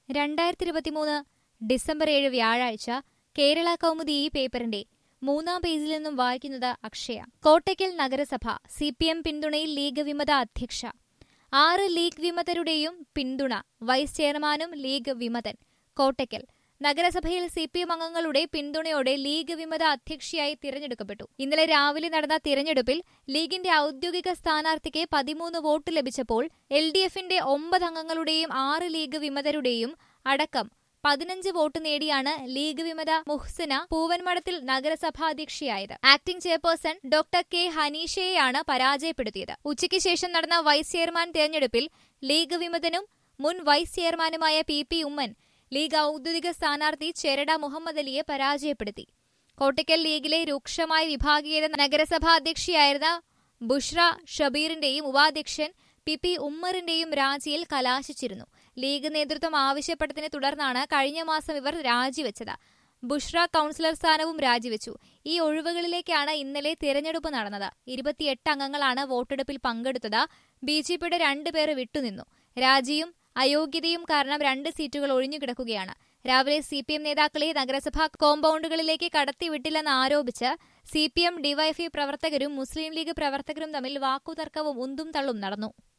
രണ്ടായിരത്തി ഇരുപത്തിമൂന്ന് ഡിസംബർ ഏഴ് വ്യാഴാഴ്ച കേരള കൗമുദി ഈ പേപ്പറിന്റെ മൂന്നാം പേജിൽ നിന്നും വായിക്കുന്നത് അക്ഷയ കോട്ടയ്ക്കൽ നഗരസഭ സി പി എം പിന്തുണയിൽ ലീഗ് വിമത അധ്യക്ഷ ആറ് ലീഗ് വിമതരുടെയും പിന്തുണ വൈസ് ചെയർമാനും ലീഗ് വിമതൻ കോട്ടയ്ക്കൽ നഗരസഭയിൽ സി പി എം അംഗങ്ങളുടെ പിന്തുണയോടെ ലീഗ് വിമത അധ്യക്ഷയായി തിരഞ്ഞെടുക്കപ്പെട്ടു ഇന്നലെ രാവിലെ നടന്ന തിരഞ്ഞെടുപ്പിൽ ലീഗിന്റെ ഔദ്യോഗിക സ്ഥാനാർത്ഥിക്ക് പതിമൂന്ന് വോട്ട് ലഭിച്ചപ്പോൾ എൽ ഡി എഫിന്റെ ഒമ്പത് അംഗങ്ങളുടെയും ആറ് ലീഗ് വിമതരുടെയും അടക്കം പതിനഞ്ച് വോട്ട് നേടിയാണ് ലീഗ് വിമത മുഹ്സിന പൂവൻമടത്തിൽ നഗരസഭാധ്യക്ഷയായത് ആക്ടിംഗ് ചെയർപേഴ്സൺ ഡോക്ടർ കെ ഹനീഷയെയാണ് പരാജയപ്പെടുത്തിയത് ഉച്ചയ്ക്ക് ശേഷം നടന്ന വൈസ് ചെയർമാൻ തെരഞ്ഞെടുപ്പിൽ ലീഗ് വിമതനും മുൻ വൈസ് ചെയർമാനുമായ പി പി ഉമ്മൻ ലീഗ് ഔദ്യോഗിക സ്ഥാനാർത്ഥി ചെരട മുഹമ്മദ് അലിയെ പരാജയപ്പെടുത്തി കോട്ടയ്ക്കൽ ലീഗിലെ രൂക്ഷമായ വിഭാഗീയത നഗരസഭാ അധ്യക്ഷയായിരുന്ന ബുഷ്ര ഷബീറിന്റെയും ഉപാധ്യക്ഷൻ പി പി ഉമ്മറിന്റെയും രാജിയിൽ കലാശിച്ചിരുന്നു ലീഗ് നേതൃത്വം ആവശ്യപ്പെട്ടതിനെ തുടർന്നാണ് കഴിഞ്ഞ മാസം ഇവർ രാജിവെച്ചത് ബുഷ്ര കൌൺസിലർ സ്ഥാനവും രാജിവെച്ചു ഈ ഒഴിവുകളിലേക്കാണ് ഇന്നലെ തിരഞ്ഞെടുപ്പ് നടന്നത് ഇരുപത്തിയെട്ട് അംഗങ്ങളാണ് വോട്ടെടുപ്പിൽ പങ്കെടുത്തത് ബി ജെ പിയുടെ രണ്ടുപേർ വിട്ടുനിന്നു രാജിയും അയോഗ്യതയും കാരണം രണ്ട് സീറ്റുകൾ ഒഴിഞ്ഞുകിടക്കുകയാണ് രാവിലെ സി പി എം നേതാക്കളെ നഗരസഭാ കോമ്പൗണ്ടുകളിലേക്ക് കടത്തിവിട്ടില്ലെന്ന് ആരോപിച്ച് സി പി എം ഡിവൈഎഫ്ഐ പ്രവർത്തകരും മുസ്ലിം ലീഗ് പ്രവർത്തകരും തമ്മിൽ വാക്കുതർക്കവും ഉന്തും തള്ളും നടന്നു